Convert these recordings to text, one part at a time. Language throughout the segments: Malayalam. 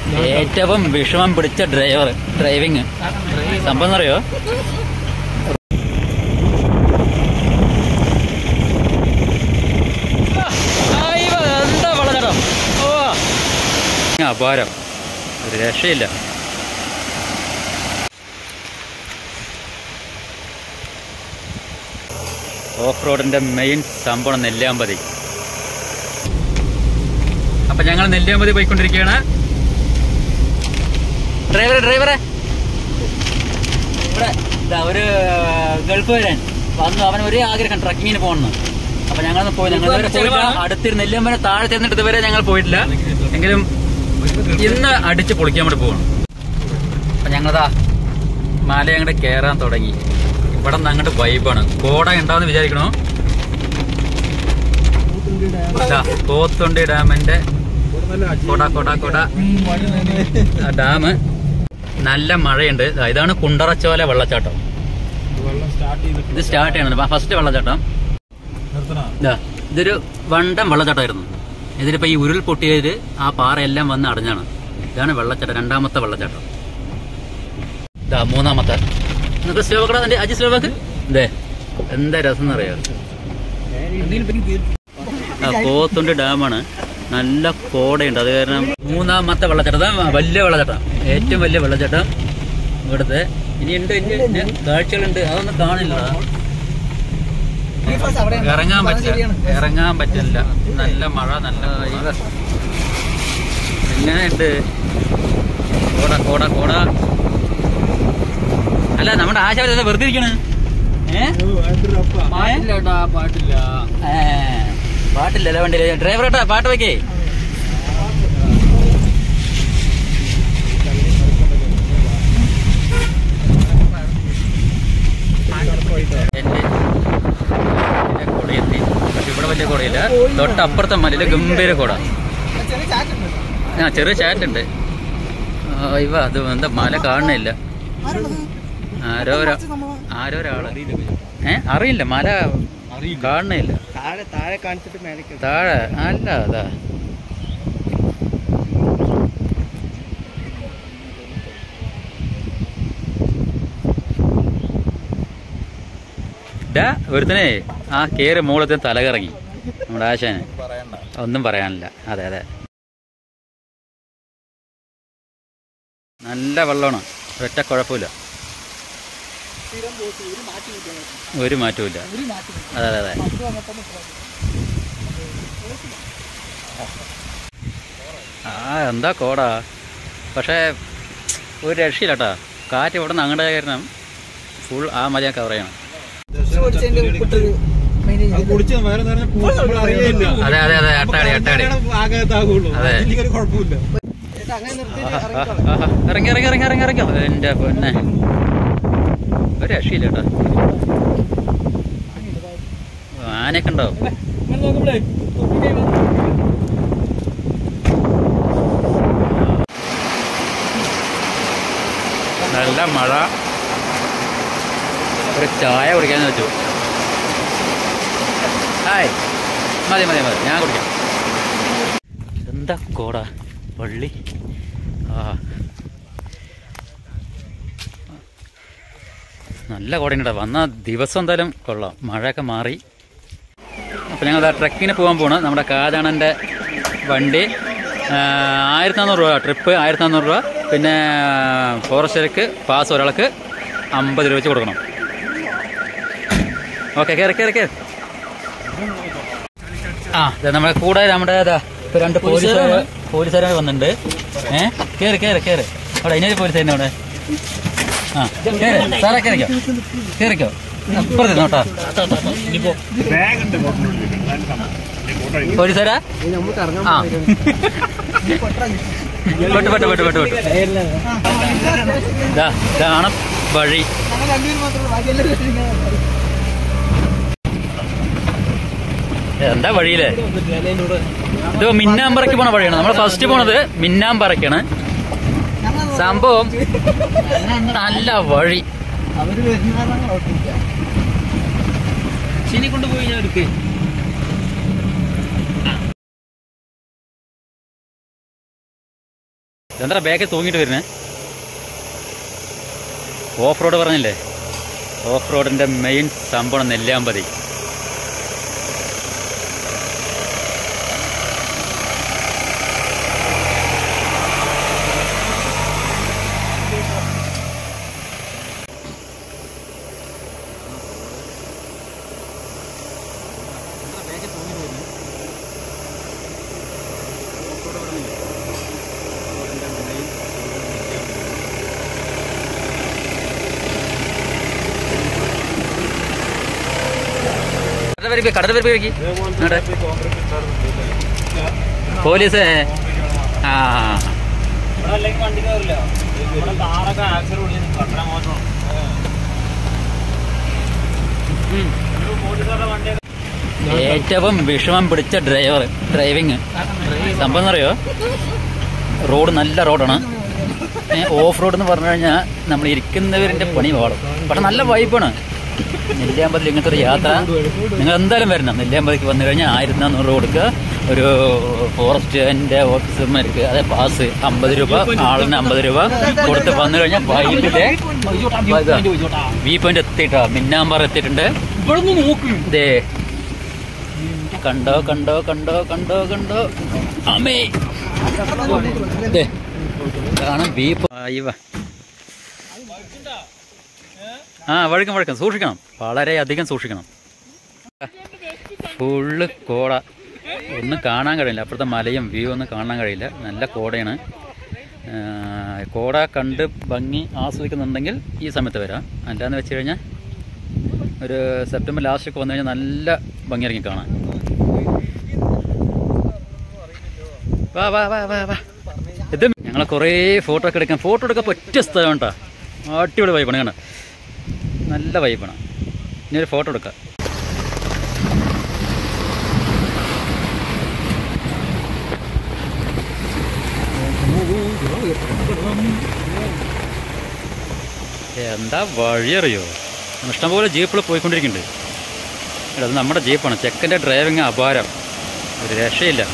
ഏറ്റവും വിഷമം പിടിച്ച ഡ്രൈവർ ഡ്രൈവിങ് സംഭവം എന്നറിയോ എന്താ വളരണം ഓ അപാരം ഒരു രക്ഷയില്ല ഓഫ് റോഡിന്റെ മെയിൻ സംഭവം നെല്ലിയാമ്പതി അപ്പൊ ഞങ്ങൾ നെല്ലിയാമ്പതി പോയിക്കൊണ്ടിരിക്കുകയാണ് ഡ്രൈവറെ ഡ്രൈവറെ ഇവിടെ ഇതാ ഒരു ഗൾഫ് വരാൻ വന്നു അവൻ ഒരേ ആഗ്രഹം ട്രക്കിങ്ങിന് പോകണം അപ്പൊ ഞങ്ങളൊന്ന് പോയി ഞങ്ങൾ ഇതുവരെ പോയില്ല അടുത്തിരുന്ന് നെല്ലിയാമ്പനെ താഴെ ചെന്നിട്ട് ഇതുവരെ ഞങ്ങൾ പോയിട്ടില്ല എങ്കിലും ഇന്ന് അടിച്ച് പൊളിക്കാൻ വേണ്ടി പോകണം അപ്പൊ ഞങ്ങളതാ മല അങ്ങോട്ട് കയറാൻ തുടങ്ങി ഇവിടെ നിന്ന് അങ്ങോട്ട് വൈബാണ് കോട ഉണ്ടാവുന്ന വിചാരിക്കണോ ഇതാ, പോത്തുണ്ടി ഡാമിന്റെ കൊട കൊട കൊട ആ ഡാം നല്ല മഴയുണ്ട് ദാ ഇതാണ് കുണ്ടറച്ചോല വെള്ളച്ചാട്ടം ഇത് സ്റ്റാർട്ട് ചെയ്യണം ഫസ്റ്റ് വെള്ളച്ചാട്ടം ഇതാ ഇതൊരു വണ്ടം വെള്ളച്ചാട്ടമായിരുന്നു ഇതിലിപ്പോ ഈ ഉരുൾ പൊട്ടിയത് ആ പാറയെല്ലാം വന്ന് അടഞ്ഞാണ് ഇതാണ് വെള്ളച്ചാട്ടം രണ്ടാമത്തെ വെള്ളച്ചാട്ടം ഇതാ മൂന്നാമത്തെ എന്നിട്ട് സ്ലോബക്കട എന്റെ അജി സ്ലോബക്ക് ഇതേ എന്താ രസം എന്നറിയോ ആ പോത്തുണ്ടി ഡാമാണ് നല്ല കോടയുണ്ട് അത് കാരണം മൂന്നാമത്തെ വെള്ളച്ചാട്ടം അതാ വലിയ വെള്ളച്ചാട്ടം ഏറ്റവും വലിയ വെള്ളച്ചാട്ടം ഇവിടുത്തെ ഇനി ഉണ്ട് ഇനി ഇനി കാഴ്ചകളുണ്ട് അതൊന്നും കാണില്ല ഇറങ്ങാൻ പറ്റില്ല ഇറങ്ങാൻ പറ്റില്ല നല്ല മഴ നല്ല ഇവ എങ്ങനെയുണ്ട് കോട കോട കോട അല്ല നമ്മുടെ ആശാല വെറുതെ ഇരിക്കണ് ഏ പാട്ടില്ല പാട്ടില്ല ഏ, പാട്ടില്ലല്ലോ വണ്ടിയില് ഡ്രൈവർ ഏട്ടാ പാട്ട് വെക്കേ എന്റെ എന്റെ കൊടയെത്തി പക്ഷെ ഇവിടെ വലിയ കൊടയില്ല തൊട്ടപ്പുറത്തെ മലയില് ഗംഭീര കൊട ആ ചെറിയ ചാറ്റുണ്ട് ആ, ഇവ അത് എന്താ മല കാണുന്നില്ല ആരോ ഒരാ- ആരോ ഒരാള് ഏ അറിയില്ല മല കാണുന്നില്ല താഴെ താഴെ കാണിച്ചിട്ട് മേലേക്ക് താഴെ അല്ല അതാ ഡാ ഒരുത്തനെ ആ കേറി മോളത്തെ തലകറങ്ങി നമ്മുടെ ആശാന് പറയണ്ട ഒന്നും പറയാനില്ല അതെ അതെ നല്ല വെള്ളമാണ് ഒറ്റ കുഴപ്പമില്ല ഒരു മാറ്റവും ഇല്ല അതെ അതെ അതെ ആ എന്താ കോടാ പക്ഷേ ഒരു രക്ഷയില്ല കേട്ടാ കാറ്റ് ഇവിടെ നിന്ന് അങ്ങോട്ട് കാരണം ഫുൾ ആ മതി കവർ ചെയ്യണം കുടിച്ച് വേറെ നേരം നമ്മൾ അറിയില്ല അതെ അതെ അതെ അട്ടാടി അട്ടാടി ആകത്താകുള്ളൂ അതെ. ഒരു കുഴപ്പമില്ല ആഹാ. ഇറങ്ങി ഇറങ്ങി ഇറങ്ങി ഇറങ്ങി ഇറങ്ങി എന്റെ പൊന്നെ ഒരു രക്ഷയില്ല കേട്ടോ ആനയൊക്കെ ഉണ്ടാവും നല്ല മഴ ഒരു ചായ കുടിക്കാന്ന് വെച്ചു ഹായ് മതി മതി മതി ഞാൻ കുടിക്കാം എന്താ കോട പള്ളി ആ നല്ല കോടയുണ്ട് വന്ന ദിവസം എന്തായാലും കൊള്ളാം മഴയൊക്കെ മാറി അപ്പോൾ ഞങ്ങൾ ട്രക്കിന് പോകാൻ പോണ് നമ്മുടെ കാജാണൻ്റെ വണ്ടി ആയിരത്തി നാനൂറ് രൂപ ട്രിപ്പ് ആയിരത്തി നാനൂറ് രൂപ പിന്നെ ഫോറസ്റ്റുകാർക്ക് പാസ് ഒരാൾക്ക് അമ്പത് രൂപ വെച്ച് കൊടുക്കണം ഓക്കെ കയറി കയറി കയറി ആ ദേ നമ്മുടെ കൂടെ നമ്മുടെ ഇതാ ഇപ്പൊ രണ്ട് പോലീസുകാർ പോലീസുകാരെ വന്നിട്ടുണ്ട് ഏ കേറ് കേറ് കേറ് അവിടെ ഇനി പോലീസുകാരനെ അവിടെ ആ കേറ് സാറേ കേറിക്കോ കേറിക്കോ അപ്പുറത്ത് നോട്ടാ പോലീസുകാരാ ആ പെട്ട് പെട്ട് പെട്ട് പെട്ട് പെട്ട് ഇതാ ഇതാണ് വഴി എന്താ വഴിയില് ഇത് മിന്നാമ്പറയ്ക്ക് പോണ വഴിയാണ് നമ്മൾ ഫസ്റ്റ് പോണത് മിന്നാമ്പറയ്ക്കാണ് സംഭവം നല്ല വഴി അവര് വരുന്നതാണ് കുഴപ്പമില്ല ശനി കൊണ്ടുപോയി ഞാൻ എടുക്കേ എന്താ ബാക്കിൽ തൂങ്ങിയിട്ട് വരുന്നേ ഓഫ് റോഡ് പറഞ്ഞില്ലേ ഓഫ് റോഡിന്റെ മെയിൻ സംഭവം നെല്ലിയാമ്പതി കടൽ വരിപ്പി പോലീസ് ആ ഇവിടെ അല്ലെങ്കിൽ വണ്ടി കയറില്ല ഇവിടെ കാറൊക്കെ ആക്സിഡന്റ് വിളിച്ച് കട്ടണ മോശം ഉം. പോലീസുകാരുടെ വണ്ടിയൊക്കെ ഏറ്റവും വിഷമം പിടിച്ച ഡ്രൈവർ ഡ്രൈവിങ് സംഭവം എന്നറിയോ റോഡ് നല്ല റോഡാണ് ഓഫ് റോഡ് എന്ന് പറഞ്ഞു കഴിഞ്ഞാൽ നമ്മൾ ഇരിക്കുന്നവരിന്റെ പണി പാടും പക്ഷെ നല്ല വൈബാണ് നെല്ലിയാമ്പതിൽ ഇങ്ങനത്തെ ഒരു യാത്ര നിങ്ങൾ എന്തായാലും വരണം നെല്ലിയാമ്പതിക്ക് വന്നു കഴിഞ്ഞാൽ ആയിരത്തി നാനൂറ് രൂപ കൊടുക്കുക ഒരു ഫോറസ്റ്റിന്റെ ഓഫീസർമാർക്ക് അതെ പാസ് അമ്പത് രൂപ ആളിന് അമ്പത് രൂപ കൊടുത്ത് വന്നു കഴിഞ്ഞാൽ വൈകിട്ടിലെ വി പോയിന്റ് എത്തിയിട്ടോ മിന്നാമ്പാറ എത്തിയിട്ടുണ്ട് ദേ കണ്ടോ കണ്ടോ കണ്ടോ കണ്ടോ കണ്ടോ അമ്മേ ദേ, കാണാം ബീപ്പ് അയ്യവ ആ വഴുക്കും വഴുക്കും സൂക്ഷിക്കണം വളരെ അധികം സൂക്ഷിക്കണം ഫുള്ള് കോട ഒന്നും കാണാൻ കഴിയില്ല അപ്പുറത്തെ മലയും വ്യൂ ഒന്നും കാണാൻ കഴിയില്ല നല്ല കോടയാണ് ആ, കോട കണ്ട് ഭംഗി ആസ്വദിക്കുന്നുണ്ടെങ്കിൽ ഈ സമയത്ത് വരാം അല്ലാന്ന് വെച്ച് കഴിഞ്ഞാൽ ഒരു സെപ്റ്റംബർ ലാസ്റ്റൊക്കെ വന്നു കഴിഞ്ഞാൽ നല്ല ഭംഗിയിറങ്ങി കാണാൻ വാ വാ വാ വാ വാ ഇത് ഞങ്ങളെ കുറേ ഫോട്ടോ ഒക്കെ എടുക്കാൻ ഫോട്ടോ എടുക്കാൻ പറ്റിയ സ്ഥലം കേട്ടോ അടിപൊളി വൈബാണ് കണ്ട നല്ല വൈബാണ് ഇനി ഒരു ഫോട്ടോ എടുക്കാം എന്താ വഴിയറിയോ ഇഷ്ടംപോലെ ജീപ്പിൽ പോയിക്കൊണ്ടിരിക്കുന്നുണ്ട് എടാ, അത് നമ്മുടെ ജീപ്പാണ് ചെക്കൻ്റെ ഡ്രൈവിങ് അപാരം ഒരു രക്ഷയില്ല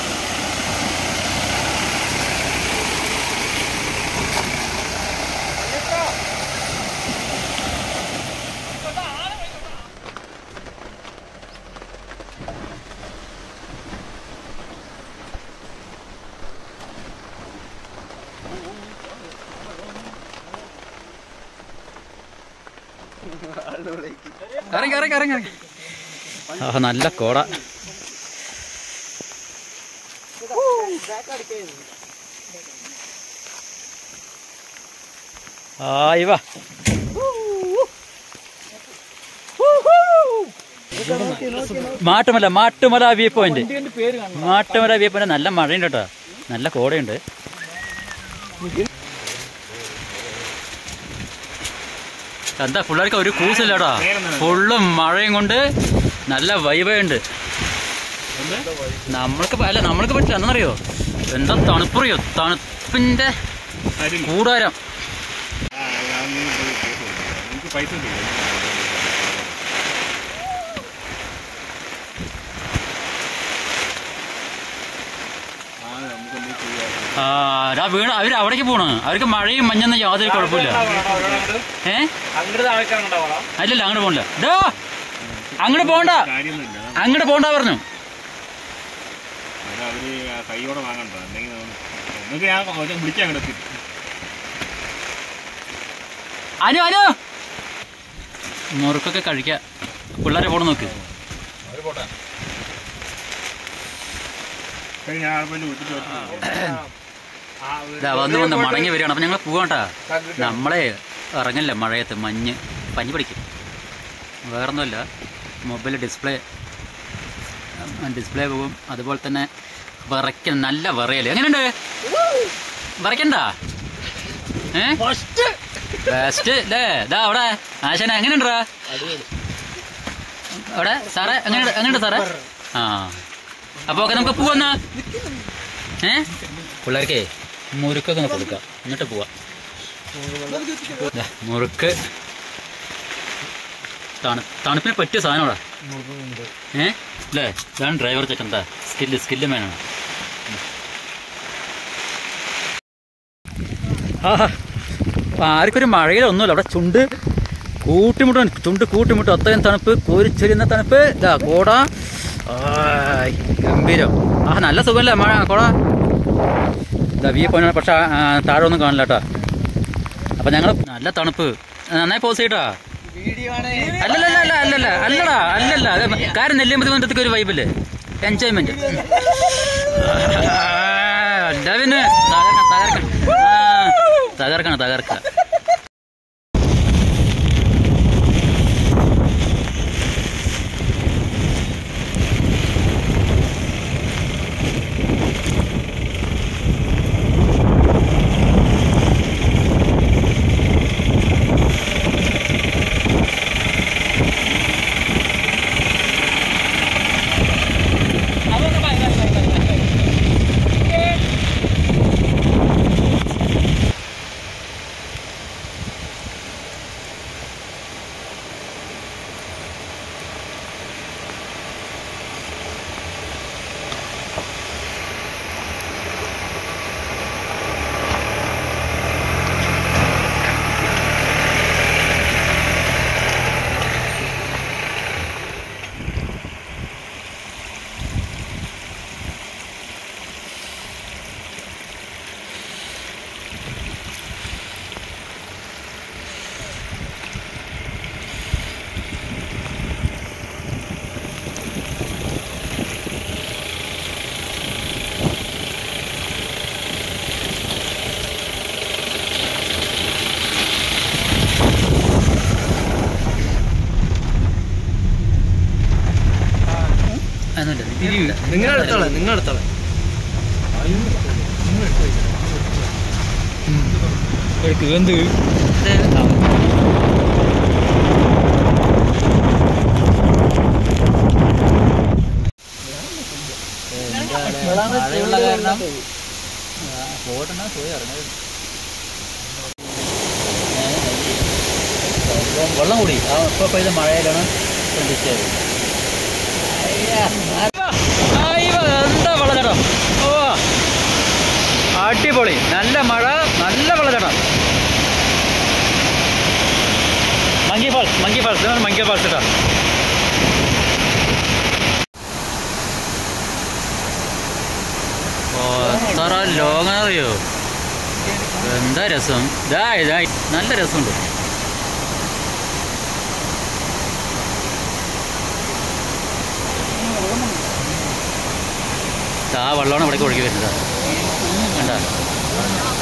ഇറങ്ങി ഇറങ്ങി ഇറങ്ങി ഇറങ്ങി ആ നല്ല കോട ആയി വാ Mattumala Mattumala view point Mattumala view point നല്ല മഴയുണ്ട് കേട്ടോ നല്ല കോടയുണ്ട് എന്താ പിള്ളേർക്ക് ഒരു കൂസില്ലടാ ഫുള്ളും മഴയും കൊണ്ട് നല്ല വൈബയുണ്ട് നമ്മൾക്ക് പ- അല്ല നമ്മൾക്ക് പറ്റില്ല എന്നറിയോ എന്താ തണുപ്പറിയോ തണുപ്പിന്റെ കൂടാരം പൈസ ആ ആ വീട് അവര് അവിടേക്ക് പോണ് അവർക്ക് മഴയും മഞ്ഞൊന്നും യാതൊരു കുഴപ്പമില്ല ഏ അങ്ങോട്ട് ആൾക്കാരുണ്ടാവണം അല്ലല്ല അങ്ങോട്ട് പോണില്ല ഡോ അങ്ങോട്ട് പോണ്ട കാര്യമൊന്നുമില്ല അങ്ങോട്ട് പോണ്ട പറഞ്ഞു അത് അവര് ആ കൈയോടെ വാങ്ങണ്ട അല്ലെങ്കിൽ നിങ്ങൾക്ക് ഞാൻ കുറച്ച് വിളിക്കാൻ അങ്ങോട്ട് എത്തി അനു അനു മുറുക്കൊക്കെ കഴിക്കാം പിള്ളേരെ പോണ നോക്ക് കഴിഞ്ഞ ഞാൻ ആൾക്കാരെ വിളിച്ചിട്ട് വന്നു. ഇതാ വന്ന് വന്ന് മടങ്ങി വരികയാണ് അപ്പം ഞങ്ങൾ പോകണ്ടാ നമ്മളെ ഇറങ്ങില്ല മഴയത്ത് മഞ്ഞ് പനി പിടിക്കും വേറൊന്നുമല്ല മൊബൈൽ ഡിസ്പ്ലേ ഡിസ്പ്ലേ പോകും അതുപോലെ തന്നെ വിറയ്ക്കൽ നല്ല വിറയല് എങ്ങനെയുണ്ട് വിറയ്ക്കണ്ട ഏ ബെസ്റ്റ് അല്ലേ ഇതാ അവിടെ ആശാന എങ്ങനെയുണ്ടാ അവിടെ സാറേ എങ്ങനെയുണ്ട് എങ്ങനെയുണ്ട് സാറേ ആ അപ്പോൾ ഓക്കെ നമുക്ക് പോവാന്നാ ഏ പിള്ളേർക്കേ മുറുക്കൊക്കെ ഒന്ന് കൊടുക്കാം എന്നിട്ട് പോവാം ദാ, മുറുക്ക് തണു തണുപ്പിന് പറ്റിയ സാധനമാടാ ഏ അല്ലേ ഇതാണ് ഡ്രൈവർ ചെക്കൻ എന്താ സ്കില്ല് സ്കില്ല് മേനാണ് ആ ആർക്കൊരു മഴയിലൊന്നുമില്ല അവിടെ ചുണ്ട് കൂട്ടിമുട്ടും ചുണ്ട് കൂട്ടിമുട്ടും അത്രയും തണുപ്പ് കോരിച്ചൊരിയുന്ന തണുപ്പ് ഇതാ കോട ആയ്, ഗംഭീരം ആ നല്ല സുഖമല്ലേ മഴ കോട ഇതാ വി പോയിന്റ് പക്ഷെ ആ, താഴെ ഒന്നും കാണില്ല കേട്ടാ അപ്പൊ ഞങ്ങൾ നല്ല തണുപ്പ് നന്നായി പോസ് ചെയ്യട്ടാ അല്ലല്ല അല്ല അല്ലല്ല അല്ലടാ അല്ലല്ല അത് കാര്യം നെല്ലിയമ്പതി ബന്ധത്തേക്ക് ഒരു വൈബില്ലേ എൻജോയ്മെന്റ് അല്ല പിന്നെ തകർക്കണം തകർക്കണം ആ, തകർക്കണം തകർക്ക ഒന്നുമില്ല തിരിയില്ല നിങ്ങൾ എടുത്തോളെ നിങ്ങൾ എടുത്തോളെ എന്ത് മഴയുള്ള കാരണം പോട്ടെന്നാ പോയി ഇറങ്ങി വെള്ളം കൂടി ആ ഇപ്പൊ പെയ്ത മഴയിലാണ് ശ്രദ്ധിച്ചത് എന്താ വെള്ളച്ചാട്ടം ഓ അടിപൊളി നല്ല മഴ നല്ല വെള്ളച്ചാട്ടം മങ്കി ഫാൾസ് മങ്കി ഫാൾസ് ഇതാണ് മങ്കി ഫാൾസ് കേട്ടോ ഓ എത്ര ലോകം അറിയോ എന്താ രസം ഇതാ ഇതാ നല്ല രസമുണ്ട് ആ വെള്ളമാണ് ഇവിടേക്ക് ഒഴുകി വരുന്നത് കണ്ട